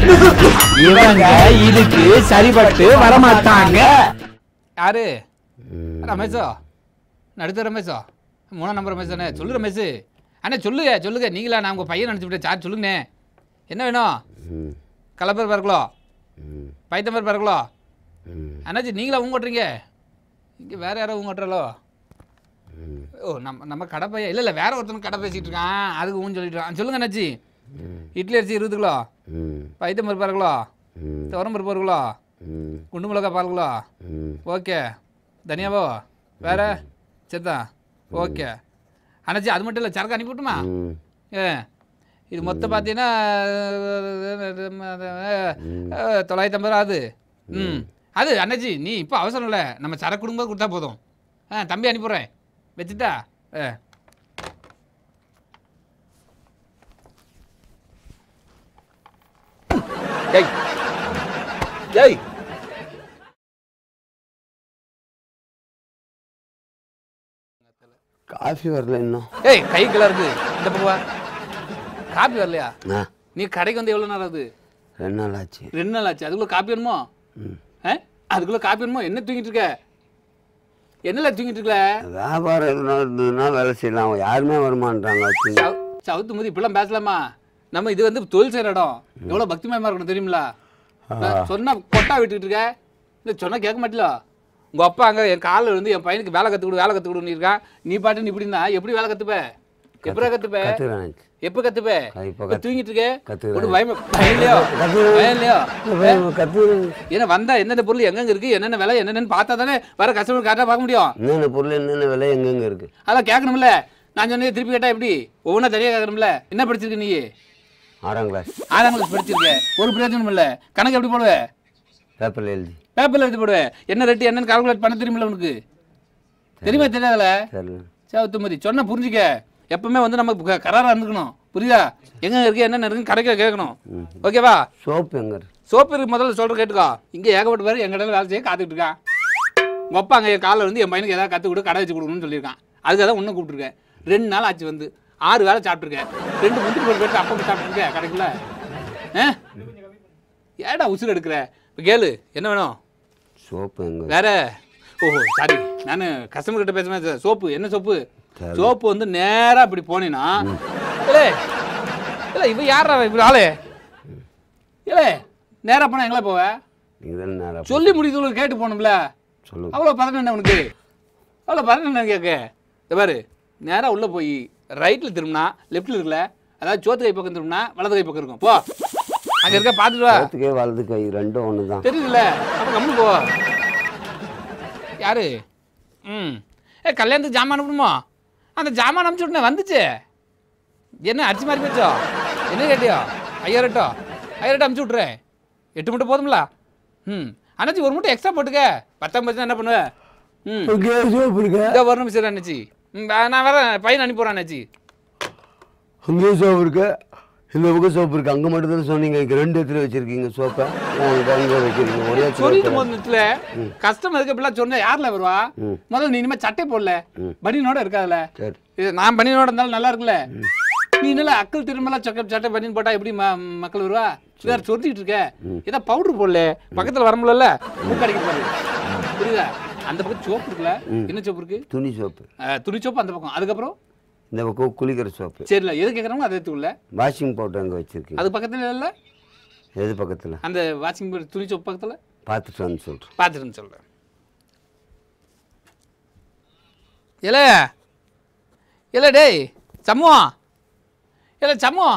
இவங்க இதுக்கு சரிபட்டு வரமாட்டாங்க யாரு ரமேஷோ நடுத்த ரமேஷோ மூணாம் நம்பர் ரமேஷ் தானே சொல்லு ரமேஷ் அண்ணே சொல்லுங்க சொல்லுங்க நீங்களா நான் உங்கள் பையன் நினச்சி விட்டேன் சார் சொல்லுங்கண்ணே என்ன வேணும் ம் கலப்பர் பறக்கலோ ம் பைத்தம்பர் பறக்கலோ ம் அண்ணாச்சி நீங்களா ஊங்க ஓட்டுறீங்க இங்கே வேற யாரோ ஊங்க ஓட்டுறாலோ ம் ஓ நம்ம நம்ம கடை பையன் இல்லை இல்லை வேற ஒருத்தன் கடை பேசிகிட்டு இருக்கான் அதுக்கு ஊன்னு சொல்லிட்டு இருக்கான் சொல்லுங்க அண்ணாச்சி ம் இட்லி அரிசி இருபது கிலோ ம் பைத்தம் பருப்பு அரை கிலோ ம் துவரம் பருப்பு ஒரு கிலோ ம் குண்டு மிளகா பால் கிலோ ம் ஓகே தனியாவோ வேற சரிதான் ஓகே அண்ணாச்சி அது மட்டும் இல்லை சரக்கு அனுப்பி விட்டுமா ம் ஏ இது மொத்தம் பார்த்தீங்கன்னா அஹ், தொள்ளாயிரத்தி ஐம்பது ரூபா அது ம் அது அண்ணாச்சி நீ இப்போ அவசரம் இல்லை நம்ம சரக்கு கொடுக்கும்போது கொடுத்தா போதும் ஆ தம்பி அனுப்பிடுறேன் வச்சுட்டா ஆ ஏய் ஏய் காஃபி வரல இன்னும் ஏய் கை கிளா இருக்கு இந்த பக்கம் வா காப்பி வரலையா ஆ நீ கடைக்கு வந்து எவ்வளோ நேரம் ஆகுது ரெண்டு நாள் ஆச்சு ரெண்டு நாள் ஆச்சு அதுக்குள்ளே காப்பி வேணுமோ ம் ஆ அதுக்குள்ளே காப்பி வேணுமோ என்ன தூங்கிட்டு இருக்க என்னல தூங்கிட்டு இருக்கல வியாபாரம் எதுனா இருந்ததுன்னா வேலை செய்யலாம் யாருமே வரமாட்டாங்க சவு- சவுத்து முதி இப்படிலாம் பேசலாமா நம்ம இது வந்து தொழில் செய்கிற இடம் எவ்வளோ பக்திமயமாக இருக்கணும் தெரியுமில நான் சொன்னா கொட்டா விட்டுக்கிட்டு இருக்க இல்லை சொன்னா கேட்க மாட்டில உங்க அப்பா அங்க என் காலில் இருந்து என் பையனுக்கு வேலை கற்றுக் கொடு வேலை கற்றுக் கொடுன்னு இருக்கான் நீ பாட்டு நீ இப்படி இருந்தா எப்படி வேலை கற்றுப்ப எப்படா கற்றுப்ப கற்றுக்கிறேன் எப்போ கற்றுப்ப அது இப்போ இப்போ தூங்கிட்டு இருக்க கத்துக்கிறேன். ஒரு பயம் பயம் இல்லையோ பயம் இல்லையோ கற்றுக்கிறேன் ஏன்னா வந்தா எந்தெந்த பொருள் எங்கெங்க இருக்கு என்னென்ன விலை என்னென்னு பார்த்தா தானே வர கஸ்டமர் கரெக்டாக பார்க்க முடியும் என்னென்ன பொருள் என்னென்ன விலை எங்கெங்க இருக்கு அதெல்லாம் கேட்கணும்ல நான் சொன்னது திருப்பி கேட்டா எப்படி ஒவ்வொன்றா தனியாக கேட்கணும்ல என்ன படிச்சிருக்க நீ ஆறாம் கிளாஸ் ஆறாம் கிளாஸ் படிச்சிருக்க ஒரு பிரயோஜனம் இல்லை கணக்கு எப்படி போடுவ பேப்பரில் எழுதி பேப்பரில் எடுத்து போடுவ என்ன ரேட்டு என்னன்னு கால்குலேட் பண்ண தெரியுமில்ல உனக்கு தெரியுமா தெரியாதுல தெரியல சேவத்து மாதிரி சொன்ன புரிஞ்சுக்க எப்பவுமே வந்து நம்ம க- கராரா இருந்துக்கணும் புரியுதா எங்க இருக்கு என்னென்ன இருக்குன்னு கடைக்க கேட்கணும் ஓகேவா சோப்பு எங்க இருக்கு சோப்பு இருக்கு முதல்ல சொல்ற கேட்டுக்கோ இங்கே ஏகப்பட்ட பேர் எங்க இடையில வேலை செய்ய காத்துக்கிட்டு இருக்கான் உங்க அப்பா அங்கே காலில் வந்து என் பையனுக்கு ஏதாவது கற்றுக் கொடு கடை வச்சு கொடுக்கணும்னு சொல்லியிருக்கான் அதுக்காக தான் ஒன்றும் கூப்பிட்டுருக்கேன் ரெண்டு நாள் ஆச்சு வந்து ஆறு வேலை சாப்பிட்ருக்கேன் ரெண்டு முந்திரி பருப்பு எடுத்து அப்போ சாப்பிட்ருக்கேன் கடைக்குள்ள ஆ ஏடா உசுறு எடுக்கிற இப்போ கேளு என்ன வேணும் சோப்பு எங்க இருக்கு? வேற ஓஹோ சாரி நான் கஸ்டமர் கிட்ட பேசுவேன் சோப்பு என்ன சோப்பு சரி. சோப்பு வந்து நேரா இப்படி போனீங்கன்னா இல்லை இல்லை இவ யாரா இப்படி ஆளு இல்லை நேரா போனா எங்களே போவ நீங்கள் தானே நேரம் சொல்லி முடிக்கிறவங்களுக்கு கேட்டு போகணும்ல சொல்லுங்க அவ்வளோ பதட்டம் என்ன உனக்கு அவ்வளோ பதட்டம் என்ன கேட்க இந்த பாரு நேரா உள்ள போய் ரைட்டில் திரும்பினா லெஃப்ட்டில் இருக்குல்ல அதாவது சோத்து கை பக்கம் திரும்பினா வலது கை பக்கம் இருக்கும் போ அங்கே இருக்க பார்த்துட்டு வா சோத்துக்கே வலது கை ரெண்டும் ஒன்று தான் தெரியுதுல்ல அப்போ கம்மு போ யாரு ம் ஏ கல்யாணத்துக்கு ஜாமான் அனுப்பணுமா அந்த ஜாமான் அனுப்பிச்சு விட்டேன் வந்துச்சு என்ன அரிசி மாதிரி போச்சோ என்ன கேட்டியோ ஐயாயிரட்டோ ஐயாயிரட்டோ அனுப்பிச்சு விட்றேன் எட்டு மூட்டை போதும்ல ம் அண்ணாச்சி ஒரு மூட்டை எக்ஸ்ட்ரா போட்டுக்க பத்தாம் பர்சன்ட் என்ன பண்ணுவேன் ம் ஓகே சோப்பு இருக்கு இந்த ஒரு நிமிஷம் அண்ணாச்சி ம், நான் வரேன் பையன் அனுப்பிடுறேன் அண்ணாச்சி அங்கேயும் சோப்பு இருக்கு இந்த பக்கம் சோப்பு இருக்கு அங்கே மட்டும் தானே சொன்னீங்க இங்கே ரெண்டு இடத்துல வச்சிருக்கீங்க சோப்பை அங்கே அங்கே வைக்கிறீங்க ஒரே இடத்துல சொல்லிட்டு வைக்கிறேன். போனதுல கஸ்டமருக்கு இப்படிலாம் சொன்னா யார்ல வருவா ம். முதல்ல நீ இனிமே சட்டை போடல ம். பனியனோட இருக்காதுல சரி இது நான் பனியனோட இருந்தாலும் நல்லா இருக்குல்ல நீ என்ன அக்கல் திரும்பலாம் சட்டை சட்டை பனியன் போட்டா எப்படி ம- மக்கள் வருவா வேற சொத்திட்டு இருக்க ஏதோ பவுடர் போடல பக்கத்துல வர முடியல மூக்கடைக்கு பாரு புரியுதா அந்த பக்கம் சோப்பு இருக்குல்ல என்ன சோப்பு இருக்கு துணி சோப்பு அஹ், துணி சோப்பு அந்த பக்கம் அதுக்கப்புறம் இந்த பக்கம் குளிக்கிற சோப்பு சரில எது கேட்குறாங்களோ அதை எடுத்துக்கல வாஷிங் பவுடர் அங்கே வச்சிருக்கீங்க அது பக்கத்துல இல்ல எது பக்கத்தில் அந்த வாஷிங் துணி சோப்பு பக்கத்துல பார்த்துட்டு வந்து சொல்கிறேன் பார்த்துட்டுன்னு சொல்கிறேன் இல்ல இல்ல டேய் சம்மு இல்ல சம்மு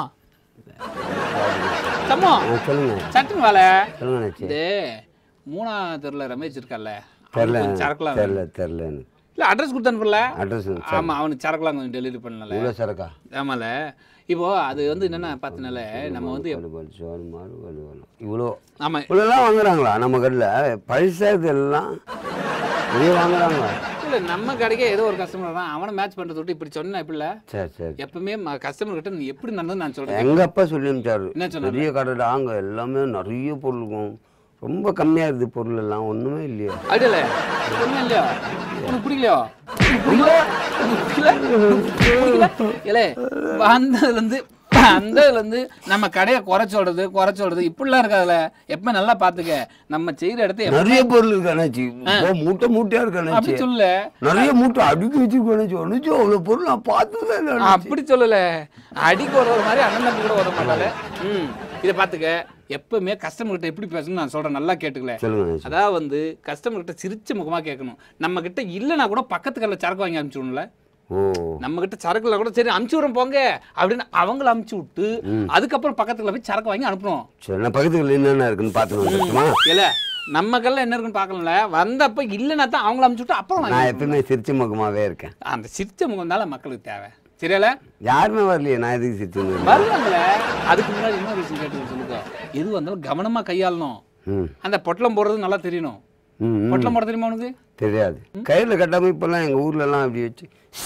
சம்மு ஆ சொல்லுங்கள் சட்டுன்னு வேலை சொல்லுங்க நினச்சி இந்த மூணாவது தெருல ரமேஷ் இருக்கார்ல தெரில அவனுக்கு கொஞ்சம் சரக்குலாம் தெரில தெரில எனக்கு இல்லை அட்ரஸ் கொடுத்து அனுப்பல அட்ரஸ் ஆமா அவனுக்கு சரக்குலாம் கொஞ்சம் டெலிவரி பண்ணல இவ்வளோ சரக்கா ஆமால இப்போ அது வந்து என்னென்ன பார்த்தனால நம்ம வந்து வலுவல் சோறு மாறு வலுவல் இவ்வளோ ஆமா இவ்வளோலாம் வாங்குறாங்களா நம்ம கடையில் பைசா இதெல்லாம் நிறைய வாங்குறாங்க இல்லை நம்ம கடைக்கே ஏதோ ஒரு கஸ்டமர் தான் அவனை மேட்ச் பண்ணுறத விட்டு இப்படி சொன்னா இப்படில சரி சரி எப்பவுமே கஸ்டமர் கிட்ட நீ எப்படி நடந்தது நான் சொல்றேன் எங்கள் அப்பா சொல்லி அனுப்பிச்சாரு என்ன சொன்னாரு? பெரிய கடையில் அங்கே எல்லாமே நிறைய பொருள் இருக்கும் ரொம்ப கம்மியாக இருக்குது பொருள் எல்லாம் ஒன்றுமே இல்லையா அடியில ஒண்ணும் இல்லையா உனக்கு பிடிக்கலையா உனக்கு பிடிக்கல உனக்கு பிடிக்கல உனக்கு பிடிக்கல? ஏலே வந்ததுலேருந்து அந்த இதுல இருந்து நம்ம கடையை குறை சொல்றது குறை சொல்றது இப்படிலாம் இருக்காதுல எப்ப நல்லா பாத்துக்க நம்ம செய்யற இடத்த எப்ப- நிறைய பொருள் இருக்கு அண்ணாச்சி இப்போ மூட்டை மூட்டையா இருக்கு அப்படி அண்ணாச்சி சொல்லல நிறைய மூட்டை அடுக்கி வச்சிருக்கோம் அண்ணாச்சி அண்ணாச்சி அவ்வளவு பொருள் நான் பார்த்ததே இல்லை அண்ணாச்சி. அப்படி சொல்லல அடிக்கு ஒரு ஒரு மாதிரி அண்ணன் தம்பி கூட வர மாட்டால ம் இதை பாத்துக்க எப்பவுமே கஸ்டமர் கிட்ட எப்படி பேசணும்னு நான் சொல்றேன் நல்லா கேட்டுக்கல சொல்லுங்க அண்ணாச்சி அதாவது வந்து கஸ்டமர் கிட்ட சிரிச்ச முகமா கேட்கணும் நம்ம கிட்ட இல்லைன்னா கூட பக்கத்து கடையில் சரக்கு வாங்கி அனுப்பிச்சுடணும்ல ஓ நம்ம கிட்ட சரக்குல கூட சரி அமுச்சு விடுறோம் போங்க அப்படின்னு அவங்கள அமுச்சு விட்டு அதுக்கப்புறம் பக்கத்துல போய் சரக்கு வாங்கி அனுப்பணும் சரி நான் பக்கத்துல என்னென்ன இருக்குன்னு பார்த்துட்டு வந்துட்டுமா இல்ல நம்ம கல்ல என்ன இருக்குன்னு பார்க்கணும்ல வந்தப்ப இல்லைன்னா தான் அவங்கள அமுச்சு விட்டு அப்புறம் வாங்கி நான் எப்பவுமே சிரிச்ச முகமாவே இருக்கேன் அந்த சிரிச்ச முகம் தானே மக்களுக்கு தேவை சரியால யாருமே வரலையே நான் எதுக்கு சிரிச்சு வருவாங்களே அதுக்கு முன்னாடி இன்னொரு விஷயம் கேட்டு சொல்லுங்க எது வந்தாலும் கவனமா கையாளணும் ம் அந்த பொட்டலம் போடுறது நல்லா தெரியணும் ம் ம். பொட்டலம் போட தெரியுமா உனக்கு தெரியாது கயிறுல கட்டாம இப்பெல்லாம் எங்க ஊர்ல எல்லாம் அப்படி வச்சு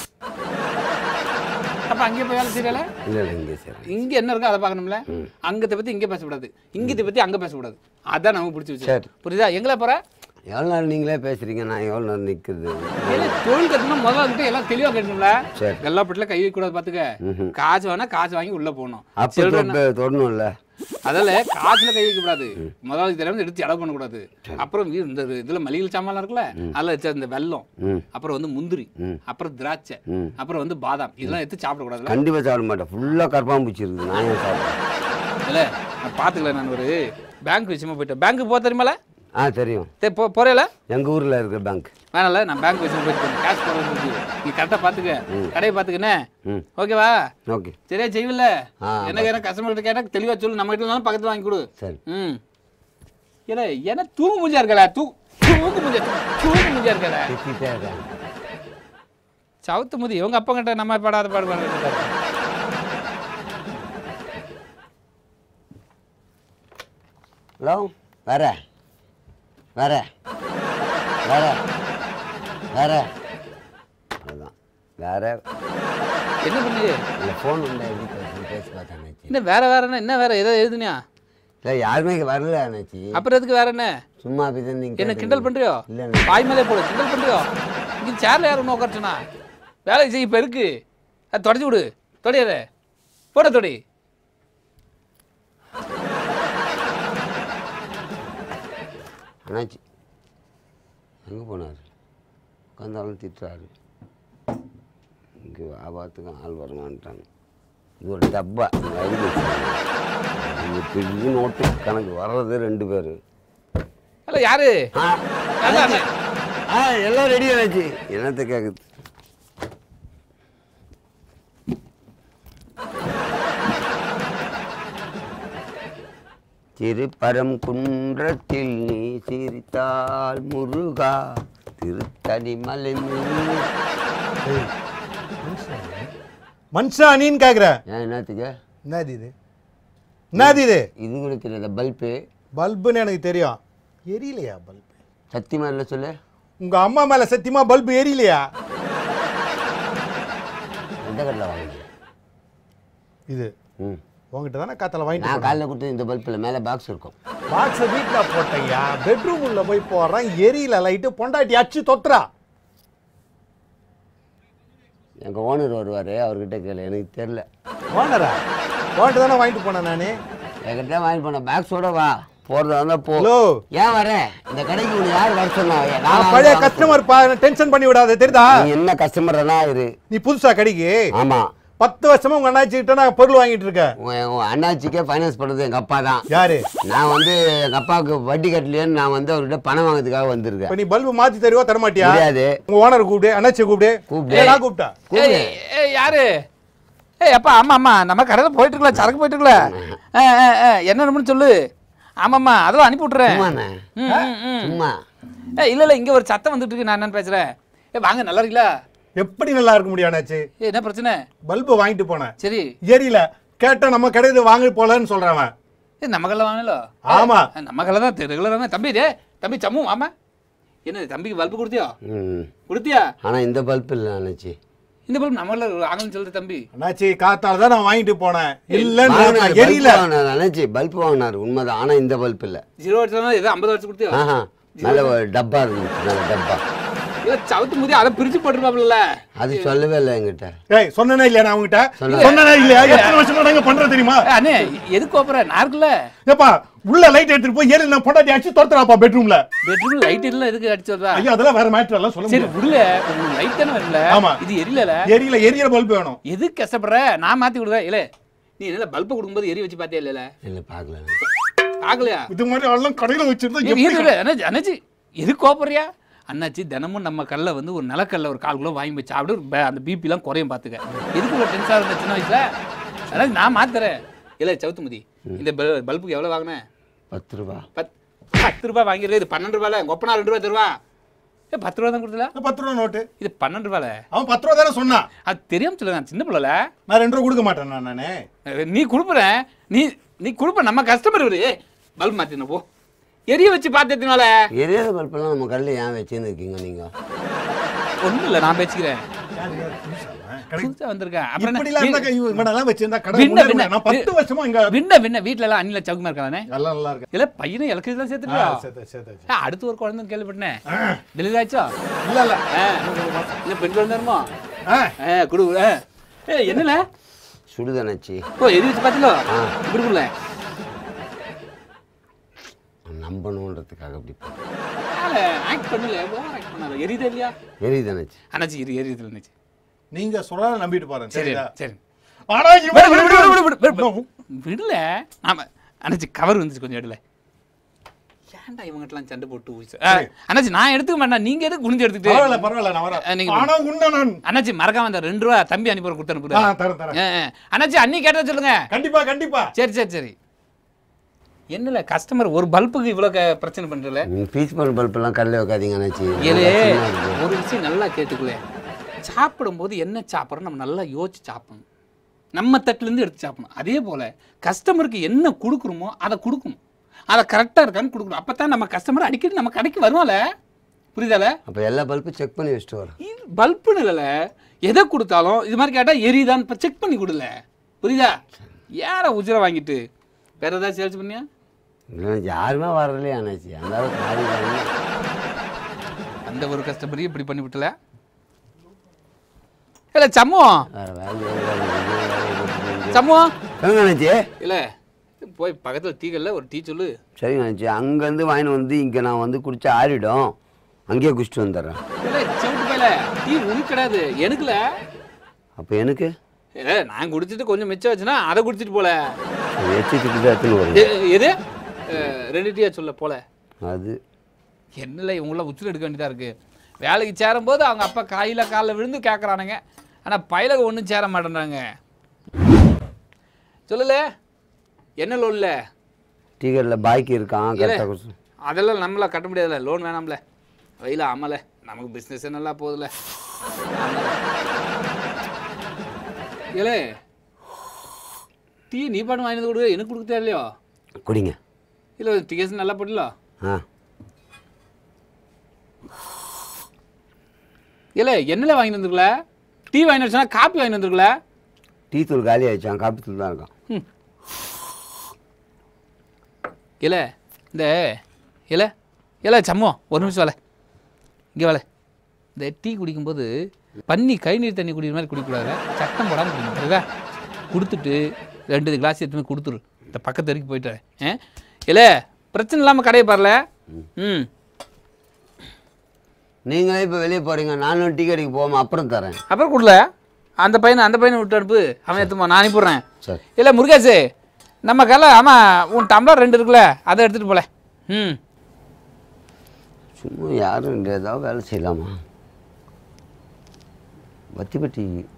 அப்ப அங்கே போய் வேலை செய்யல இல்ல இல்ல இங்கே சரி இங்க என்ன இருக்கோ அதை பார்க்கணும்ல அங்கத்தை பத்தி இங்க பேசக்கூடாது இங்கத்தை பத்தி அங்க பேசக்கூடாது அதான் நமக்கு பிடிச்சி வச்சு சரி. புரியுதா எங்களை போற எவ்வளோ நேரம் நீங்களே பேசுறீங்க நான் எவ்வளோ நேரம் நிற்கிறது ஏன்னா தொழில் கட்டணும் முதல்ல வந்துட்டு எல்லாம் தெளிவா கேட்கணும்ல சரி. எல்லாப்பட்டில கை வைக்க கூடாது பாத்துக்க ம்ஹும். காசு வேணா காசு வாங்கி உள்ள போகணும் அப்போ சில்லறை தொட- தொடணும்ல அதில் காசுல கை வைக்க கூடாது முதல்ல தெரியாம எடுத்து செலவு பண்ணக்கூடாது அப்புறம் வீ- இந்த இதுல மளிகை சாமான்லாம் இருக்குல்ல அதில் வச்ச இந்த வெல்லம் ம் அப்புறம் வந்து முந்திரி அப்புறம் திராட்சை ம். அப்புறம் வந்து பாதாம் இதெல்லாம் எடுத்து சாப்பிடக்கூடாதுல்ல கண்டிப்பா சாப்பிட மாட்டேன் ஃபுல்லா கரப்பாம்பூச்சி இருக்குது நான் ஏன் சாப்பிடுறேன் இல்ல நான் பாத்துக்கல நான் ஒரு பேங்க் விஷயமா போயிட்டேன் பேங்க்கு போக தெரியுமால ஆ தெரியும் சரி போ போறேல எங்க ஊர்ல இருக்கிற பேங்க் வேணாம்ல நான் பேங்க் விஷயமா போயிட்டு கேஷ் போடுறது நீ கரெக்டாக பார்த்துக்க கடையை பார்த்துக்கண்ணே ம் ஓகேவா ஓகே சரியா செய்வில்ல ஆ, என்ன என்ன கஸ்டமர் கிட்ட கேட்டா தெளிவா சொல்லு நம்ம கிட்ட இருந்தாலும் பக்கத்துல வாங்கி கொடு சரி ம் ஏன்னா என்ன தூங்கு மூஞ்சியா இருக்கல தூ தூங்கு மூஞ்சியா தூங்கு மூஞ்சியா இருக்கல திட்டிட்டே இருக்கேன் சவுத்து முதி இவங்க அப்பா கிட்ட நம்ம பாடாத பாடு பாடு ஹலோ வேற வேற வேற வேற அதுதான் வேற என்ன பண்ணுது இல்லை ஃபோன் வந்தா எப்படி பேச பேசி பார்த்தேன் அண்ணாச்சி என்ன வேற வேறன்னா என்ன வேற ஏதோ எழுதுனியா இல்லை யாருமே இங்க வரல அண்ணாச்சி அப்புறம் எதுக்கு வேற என்ன சும்மா அப்படி தான் நீங்கள் என்ன கிண்டல் பண்றியோ இல்லை அண்ணா வாய் மேலே போடு கிண்டல் பண்றியோ இங்க சேர்ல யாரும் ஒன்று உட்காரச்சுனா வேலை செய்ய இப்போ இருக்கு அது தொடச்சி விடு தொடையாத போட தொடி அண்ணாச்சி எங்கே போனார் உட்காந்தாலும் திட்டுறாரு இங்கே வியாபாரத்துக்கும் ஆள் வரமாட்டாங்க இது ஒரு டப்பா இங்க அடுக்கி வச்சிருக்காங்க. இங்க பெரிய நோட்டு கணக்கு வர்றது ரெண்டு பேர் இல்ல யாரு அதான் ஆ எல்லாம் ரெடி ஆச்சு என்னத்தை கேட்குது திருப்பரம் குன்றத்தில் நீ சிரித்தால் முருகா திருத்தணி மலை முருகா. ஏய், மனுஷா நீன்னு கேக்குற ஏன் என்னத்துக்கு என்னது இது என்னது இது இது கூட தெரியல பல்பு பல்புன்னு எனக்கு தெரியும் எரியலையா பல்பு சத்தியமா இல்லை சொல்லு உங்க அம்மா மேல சத்தியமா பல்பு எரியலையா எந்த கடையில் வாங்கினேன் இது ம் உங்ககிட்ட தானே காத்தால வாங்கிட்டு நான் காலைல கொடுத்து இந்த பல்பில் மேலே பாக்ஸ் இருக்கும் பாக்ஸ வீட்ல போட்டையா பெட்ரூம் உள்ள போய் போடுறான் எரியல லைட்டு பொண்டாட்டி அச்சு தொத்துறா எங்கள் ஓனர் வருவார் அவர்கிட்ட கேளு எனக்கு தெரில ஓனரா ஓன்ட்டு தானே வாங்கிட்டு போனேன் நானு என்கிட்ட வாங்கி போன பேக்ஸோட வா போகிறதா இருந்தால் போ ஹலோ ஏன் வர இந்த கடைக்கு உன்னை யார் வர சொன்னா நான் நான் பழைய வந்து கஸ்டமர் பா டென்ஷன் பண்ணி விடாத தெரியுதா நீ என்ன கஸ்டமர்னா இரு நீ புதுசா கடைக்கு ஆமாம் பத்து வருஷமா உங்க அண்ணாச்சி கிட்ட நான் பொருள் வாங்கிட்டு இருக்கேன் உன் உன் அண்ணாச்சிக்கே ஃபைனான்ஸ் பண்ணுறது எங்கள் அப்பா தான் யாரு நான் வந்து எங்கள் அப்பாவுக்கு வட்டி கட்டலையேன்னு நான் வந்து அவர்கிட்ட பணம் வாங்குறதுக்காக இப்ப வந்திருக்கேன் நீ பல்பு மாத்தி தருவா தரமாட்டியா முடியாது உங்க ஓனர் கூப்பிடு அண்ணாச்சி கூப்பிடு கூப்பிடு. ஏய், நான் கூப்பிட்டா கூப்பிடு. ஏய், ஏய், யாரு ஏய் அப்பா ஆமா ஆமா நம்ம கடையில் போயிட்டு இருக்கலாம் சரக்கு போயிட்டு இருக்கலாம் என்னன்னு சொல்லு ஆமாம்மா அதெல்லாம் அனுப்பி விட்டுறேன் சும்மாண்ணே ம், ம், ம். சும்மா ஏய் இல்ல இல்ல இங்க ஒரு சத்தம் வந்துட்டு இருக்கு நான் என்னன்னு பேசுறேன் ஏய் வாங்க நல்லா இருக்கீங்களா எப்படி நல்லா இருக்க முடியும் அண்ணாச்சி ஏய் என்ன பிரச்சனை பல்பு வாங்கிட்டு போனேன் சரி எரியல கேட்டா நம்ம கடையில வாங்கி போலன்னு சொல்றவன் ஏய் நம்ம கல்ல வாங்கலோ ஆமா. ஏய், நம்ம கல்ல தான் ரெகுலரான தம்பி டே தம்பி சம்மு ஆமா என்ன தம்பிக்கு பல்பு கொடுத்தியா ம் கொடுத்தியா ஆனால் இந்த பல்ப் இல்லை அண்ணாச்சி இந்த பல்பு நம்ம வாங்கன்னு சொல்ற தம்பி அண்ணாச்சி காத்தால தான் நான் வாங்கிட்டு போனேன் இல்லன்னு வாங்கினாரு, எரியல பல்ப் வாங்கினாரு, அண்ணாச்சி பல்ப் வாங்கினார் உண்மைதான் ஆனால் இந்த பல்ப் இல்லை ஜீரோ வருஷம் ஏதோ ஐம்பது வருஷம் கொடுத்தியா ஆஹா நல்ல ஒரு டப்பா இருந்துச்சு நல்ல டப்பா இல்ல சவுத்து முதி அதை பிரிச்சு போட்டுருப்பாப்ல அது சொல்லவே இல்லை என்கிட்ட ஏய் சொன்னனே இல்லையா நான் உங்ககிட்ட சொன்னேன். சொன்னனே இல்லையா எத்தனை வருஷமா நாங்க பண்றோம் தெரியுமா அண்ணே எதுக்கு கோப்புற நாருக்குல ஏப்பா உள்ள லைட் எடுத்துட்டு போய் ஏறி நான் பொண்டாட்டி அடிச்சு துரத்துறாப்பா பெட்ரூம்ல பெட்ரூம் லைட் எல்லாம் எதுக்கு அடிச்சு வர்றா ஐயா அதெல்லாம் வேற மேட்டர் எல்லாம் சொல்ல சரி முடியாது விடல லைட் தானே வரல ஆமா. இது எரியல எரியல எரியற பல்ப் வேணும் எதுக்கு கஷ்டப்படுற நான் மாத்தி கொடுக்குறேன் இல்ல நீ என்ன பல்ப கொடுக்கும்போது எரிய வச்சு பாத்தியா இல்ல இல்லை பார்க்கல ஆகலையா இது மாதிரி எல்லாம் கடையில வச்சிருந்தா இரு, எப்படி இரு, இரு, அண்ணாச்சி அண்ணாச்சி எதுக்கு கோப்பறியா அண்ணாச்சி தினமும் நம்ம கல்ல வந்து ஒரு நிலக்கல்ல ஒரு கால் கிலோ வாங்கி வச்சு சாப்பிட்டு ப- அந்த பிபிலாம் குறையும் பார்த்துக்க எதுக்கு ஒரு டென்ஷன் இருந்த சின்ன வயசுல அண்ணாச்சி நான் மாத்துறேன் இல்லை சவுத்துமதி இந்த பல்- பல்புக்கு எவ்வளோ வாங்கினேன் பத்து ரூபா பத் பத்து ரூபாய் வாங்கிடுறது இது பன்னெண்டு ரூபாயில கொப்பனா ரெண்டு ரூபா தருவா ஏ பத்து ரூபா தான் கொடுத்தல பத்து ரூபா நோட்டு இது பன்னெண்டு ரூபாயில அவன் பத்து ரூபா தானே சொன்னான் அது தெரியாம சொல்லுங்க நான் சின்ன பிள்ளைல நான் ரெண்டு ரூபா கொடுக்க மாட்டேன் நான் நானே நீ கொடுப்புற நீ நீ கொடுப்ப நம்ம கஸ்டமர் இவரு பல்ப் மாத்தின போ எரிய வச்சு பார்த்ததுனால எரியாத பல்பெல்லாம் நம்ம கடையில் ஏன் வச்சுன்னு இருக்கீங்க நீங்கள் ஒண்ணும் இல்ல நான் பேசிக்கிறேன் யார் யார் புதுசா? கடை- புதுசா வந்திருக்கேன் அப்புறம் இப்படி எல்லாம் என்ன? இருந்தா இவன் இவனெல்லாம் வச்சிருந்தா கடை விண்ண, முன்னேற விண்ண. முடியாது. நான் பத்து வருஷமா இங்க விண்ண விண்ண வீட்ல எல்லாம் அண்ணில சவுக்குமா இருக்கானே எல்லாம் நல்லா இருக்கு இல்ல பையனை எலக்ட்ரிக் தான் ஆ, சேர்த்துட்டியா சேர்த்து, சேர்த்து. ஆ, அடுத்து ஒரு குழந்தை கேள்விப்பட்டேன் டெலிவரி ஆச்சா இல்ல இல்ல ஆ, இல்ல பெண் குழந்தை வருமா ஆ, ஆ, குடு ஆ. ஏ என்னல சுடுதனச்சி ஓ எது வச்சு பாத்தீங்களோ இப்படி கொடுல நம்பணுன்றதுக்காக அப்படி ஆக்ட் பண்ணல ஓவர் ஆக்ட் பண்ணாத எரியுதா இல்லையா எரியுதனச்சி அண்ணாச்சி எரி எரியுது இருந்துச்சு நீங்க சொல்றத நம்பிட்டு போறேன் சரி சரியா சரி ஆனா விடு, இவன் விடு, விடு, விடு, விடு, விடு, இன்னும் விடு. விடல ஆமா அண்ணாச்சி கவர் வந்துச்சு கொஞ்சம் இடல ஏன்டா இவங்கட்டலாம் சண்டை போட்டு ஊசி ஆ, அண்ணாச்சி நான் எடுத்துக்க மாட்டேன் நீங்க எதுக்கு குனிஞ்சு பரவாயில்ல எடுத்துக்கிட்டு பரவாயில்ல நான் ஆ, வரேன் நீங்க ஆனா உன்ன நான் அண்ணாச்சி மறக்காம அந்த ரெண்டு ரூபா தம்பி அனுப்பி கொடுத்து ஆ, அனுப்புறேன் தரேன் தரேன் ஆ, ஆ. அண்ணாச்சி அண்ணி கேட்டா சொல்லுங்க கண்டிப்பா கண்டிப்பா சரி சரி சரி என்னல கஸ்டமர் ஒரு பல்புக்கு இவ்வளோ க- பிரச்சனை பண்றல பீச் பல் பல்பெல்லாம் கடையில் வைக்காதீங்க அண்ணாச்சி ஏலே சும்மா இருக்கு. ஒரு விஷயம் நல்லா கேட்டுக்கல சாப்பிடும்போது என்ன சாப்பிட்றோம் நம்ம நல்லா யோசிச்சு சாப்பிடணும் நம்ம தட்டுலேருந்து எடுத்து சாப்பிடணும் அதே போல் கஸ்டமருக்கு என்ன கொடுக்குறோமோ அதை கொடுக்கணும் அதை கரெக்டாக இருக்கான்னு கொடுக்கணும் அப்போ தான் நம்ம கஸ்டமர் அடிக்கடி நம்ம கடைக்கு வருவான்ல புரியுதால அப்போ எல்லா பல்பும் செக் பண்ணி வச்சுட்டு வரேன் பல்புன்னு இல்லைல்ல எதை கொடுத்தாலும் இது மாதிரி கேட்டால் எரியுதான்னு இப்போ செக் பண்ணி கொடுல புரியுதா யாரை உஜரை வாங்கிட்டு வேற ஏதாவது சேல்ஸ் பண்ணியா இல்லை யாருமே வரலையே அண்ணாச்சி அந்த அளவுக்கு காலி பண்ணி அந்த ஒரு கஸ்டமரையும் இப்படி பண்ணி விட்டல இல்லை சம்மு வேறு வேலை இல்லை சம்மு சொல்லுங்க அண்ணாச்சி இல்லை போய் பக்கத்தில் டீக்கல்ல ஒரு டீ சொல்லு சரிங்க அண்ணாச்சி அங்கேருந்து வாங்கிட்டு வந்து இங்கே நான் வந்து குடிச்சா ஆறிடும் அங்கேயே குடிச்சிட்டு வந்துடுறேன் இல்லை செவிட்டு போயில டீ உனக்கு கிடையாது எனக்குல அப்போ எனக்கு இல்லை நான் குடிச்சிட்டு கொஞ்சம் மிச்சம் வச்சுன்னா அதை குடிச்சிட்டு போல எச்சிட்டு தான் எடுத்துன்னு வரும் எ- எது அஹ், ரெண்டு டீயா சொல்ல போல அது என்னல இவங்களாம் உச்சில் எடுக்க வேண்டியதாக இருக்குது வேலைக்கு சேரும்போது அவங்க அப்பா காயில் காலில் விழுந்து கேட்குறானுங்க ஆனால் பயிலக ஒன்றும் சேர மாட்டேன்றாங்க சொல்லல என்ன லோன்ல டீக்கெட்டில் பாக்கி இருக்கான் கரெக்டாக குடிச்சு அதெல்லாம் நம்மள கட்ட முடியாதுல்ல லோன் வேணாம்ல வெயில ஆமல நமக்கு பிஸ்னஸ் நல்லா போகுதுல்ல ஏலே டீ நீ பாட்டு வாங்கி வந்து கொடு எனக்கு கொடுக்க தேவையில்லையோ குடிங்க இல்லை டிகேஸ் நல்லா போடல ஆ இல்லை என்னல வாங்கி வந்துருக்கல டீ வாங்கி வச்சுனா காப்பி வாங்கி வந்துருக்கல டீ தூள் காலி ஆயிடுச்சான் காப்பி தூள் தான் இருக்கான் இல்லை இந்த இல்லை இல்லை சம்மோ ஒரு நிமிஷம் வேலை இங்கே வேலை இந்த டீ குடிக்கும்போது பன்னி கை நீர் தண்ணி குடிக்கிற மாதிரி குடிக்கக்கூடாது சட்டம் போடாமல் குடிக்கணும் புரியுதா கொடுத்துட்டு ரெண்டு கிளாஸ் எடுத்துமே கொடுத்துரு இந்த பக்கத்து வரைக்கும் போயிட்டு வரேன். ஆ இல்லை பிரச்சனை இல்லாமல் கடையை பாருல ம் நீங்களே இப்போ வெளியே போகிறீங்க நானும் டீ கடைக்கு போகாமல் அப்புறம் தரேன் அப்புறம் கொடுல அந்த பையனை அந்த பையனை விட்டு அனுப்பு அவன் எடுத்துமா நான் அனுப்பிடுறேன் சரி இல்லை முருகேஷ் நம்ம கல்ல ஆமாம் உன் டம்ளர் ரெண்டு இருக்குல்ல அதை எடுத்துகிட்டு போல ம் சும்மா யாரும் இல்லை ஏதாவது வேலை செய்யலாமா வத்தி பட்டி